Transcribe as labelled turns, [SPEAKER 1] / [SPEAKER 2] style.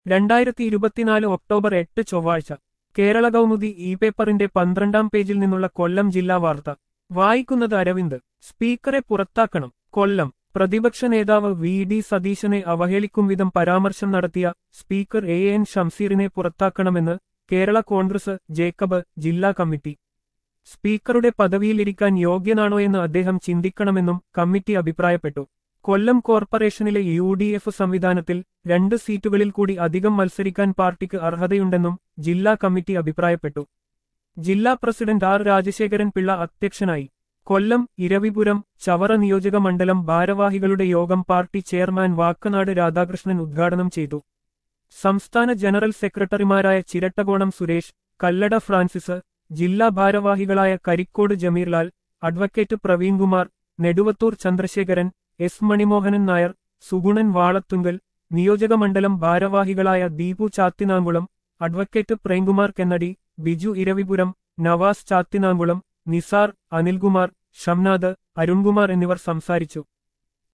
[SPEAKER 1] രണ്ടായിരത്തി ഇരുപത്തിനാല് ഒക്ടോബർ എട്ട് ചൊവ്വാഴ്ച കേരള കൗമുദി ഇ പേപ്പറിന്റെ പന്ത്രണ്ടാം പേജിൽ നിന്നുള്ള കൊല്ലം ജില്ലാ വാർത്ത വായിക്കുന്നത് അരവിന്ദ് സ്പീക്കറെ പുറത്താക്കണം കൊല്ലം പ്രതിപക്ഷ നേതാവ് വി ഡി സതീശനെ അവഹേളിക്കും വിധം പരാമർശം നടത്തിയ സ്പീക്കർ എ എൻ ഷംസീറിനെ പുറത്താക്കണമെന്ന് കേരള കോൺഗ്രസ് ജേക്കബ് ജില്ലാ കമ്മിറ്റി സ്പീക്കറുടെ പദവിയിലിരിക്കാൻ യോഗ്യനാണോയെന്ന് അദ്ദേഹം ചിന്തിക്കണമെന്നും കമ്മിറ്റി അഭിപ്രായപ്പെട്ടു കൊല്ലം കോർപ്പറേഷനിലെ യു ഡി എഫ് സംവിധാനത്തിൽ രണ്ട് സീറ്റുകളിൽ കൂടി അധികം മത്സരിക്കാൻ പാർട്ടിക്ക് അർഹതയുണ്ടെന്നും ജില്ലാ കമ്മിറ്റി അഭിപ്രായപ്പെട്ടു ജില്ലാ പ്രസിഡന്റ് ആർ രാജശേഖരൻ പിള്ള അധ്യക്ഷനായി കൊല്ലം ഇരവിപുരം ചവറ നിയോജക മണ്ഡലം ഭാരവാഹികളുടെ യോഗം പാർട്ടി ചെയർമാൻ വാക്കനാട് രാധാകൃഷ്ണൻ ഉദ്ഘാടനം ചെയ്തു സംസ്ഥാന ജനറൽ സെക്രട്ടറിമാരായ ചിരട്ടകോണം സുരേഷ് കല്ലട ഫ്രാൻസിസ് ജില്ലാ ഭാരവാഹികളായ കരിക്കോട് ജമീർലാൽ അഡ്വക്കേറ്റ് പ്രവീൺകുമാർ നെടുവത്തൂർ ചന്ദ്രശേഖരൻ എസ് മണിമോഹനൻ നായർ സുഗുണൻ വാളത്തുങ്കൽ നിയോജകമണ്ഡലം ഭാരവാഹികളായ ദീപു ചാത്തിനാങ്കുളം അഡ്വക്കേറ്റ് പ്രേംകുമാർ കെന്നടി ബിജു ഇരവിപുരം നവാസ് ചാത്തിനാങ്കുളം നിസാർ അനിൽകുമാർ ഷംനാഥ് അരുൺകുമാർ എന്നിവർ സംസാരിച്ചു